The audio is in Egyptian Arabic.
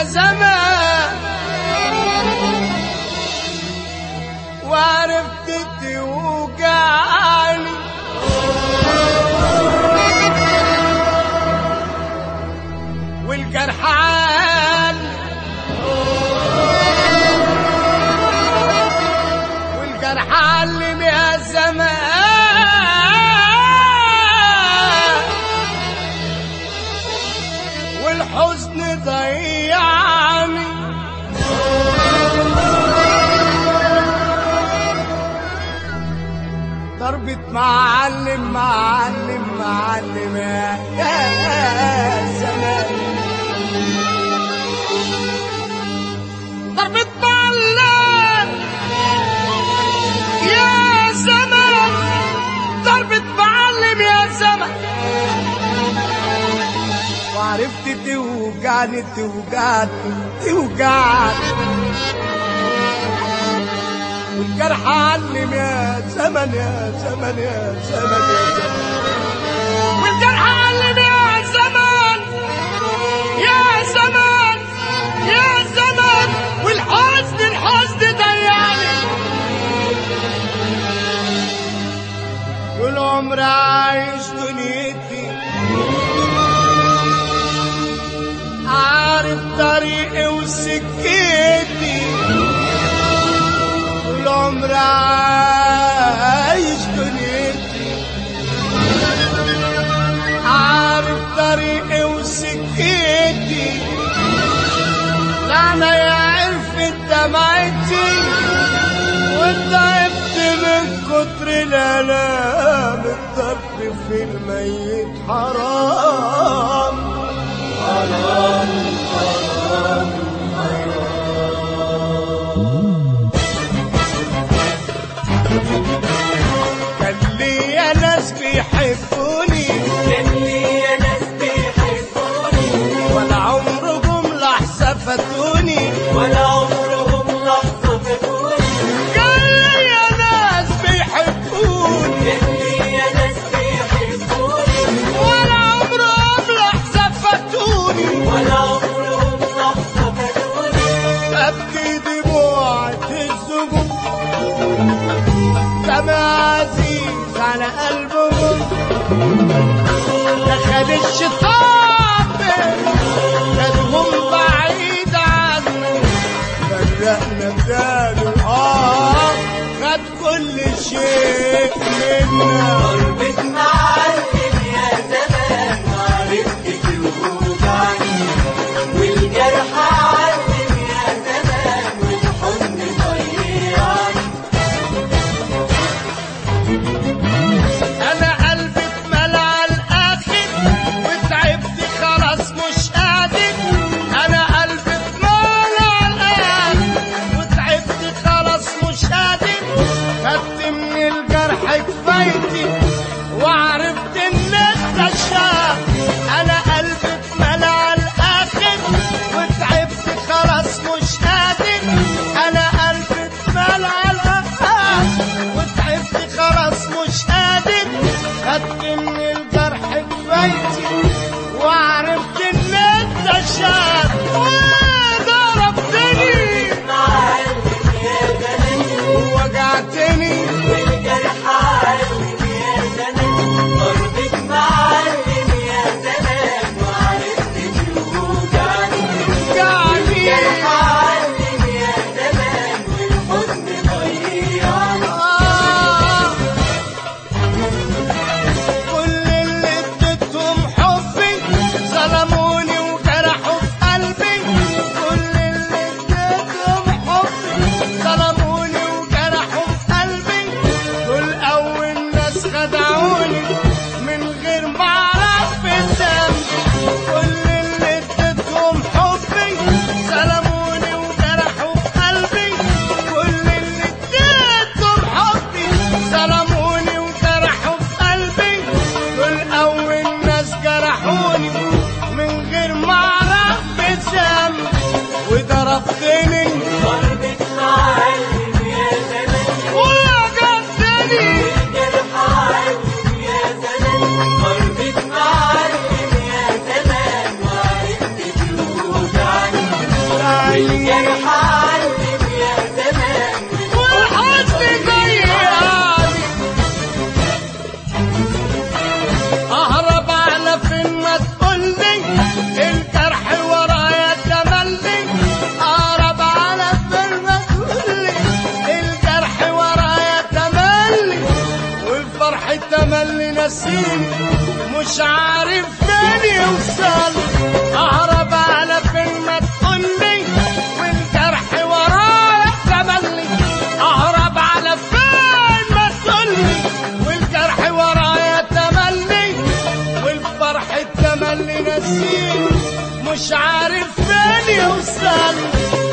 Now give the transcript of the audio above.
زمان وعرفت توجعني والجرح عالي والجرح علم يا زمان والحزن ضيعني ضربة معلم معلم معلم يا يا زمان ضربة معلم يا زمن ضربة معلم يا زمن وعرفت توجعني توجعني توجعني والجرح علم يا زمن يا زمن يا زمن يا زمن والجرح علم يا زمن يا زمن يا زمن والحزن الحزن ضيعني والعمر عايش دنيتي عارف طريقي وسكتي والعمر عايش دنيتي عارف طريقي وسكتي لعنة يا عرفت دمعتي وضعفت من كتر الالام الضرب في الميت حرام كان ليا ناس بيحبوني جميع ناس بيحبوني ولا عمرهم لحظة فاتوني ولا عمرهم لحظة فاتوني كان ليا ناس بيحبوني جميع ناس بيحبوني ولا عمرهم لحظة فاتوني ولا عمرهم لحظة فاتوني أبكي دموعة الزبون دم عزيز على قلبهم دخل الشيطان خدهم بعيد عني فرقنا بداله اه خد كل شيء منا ضربة معلم يا زمان عرفت توجعني والجرح علم يا زمان والحزن ضيعني انا قلبي اتملى على الاخر وتعبت خلاص مش قادر انا قلبي اتملى على الاخر وتعبت خلاص مش قادر خدت من الجرح كفايتي وعرفت ان انت الشاب انا قلبي اتملى على الاخر وتعبت خلاص مش قادر انا قلبي اتملى على الاخر وتعبت خلاص مش قادر خدت من الجرح كفايتي وعرفت ان انت الشاب مش عارف فين يوصل اهرب على فين ما تقولي والجرح ورايا تملي اهرب على فين ما تقولي والجرح ورايا تملي والفرح التملي نسيني مش عارف فين يوصل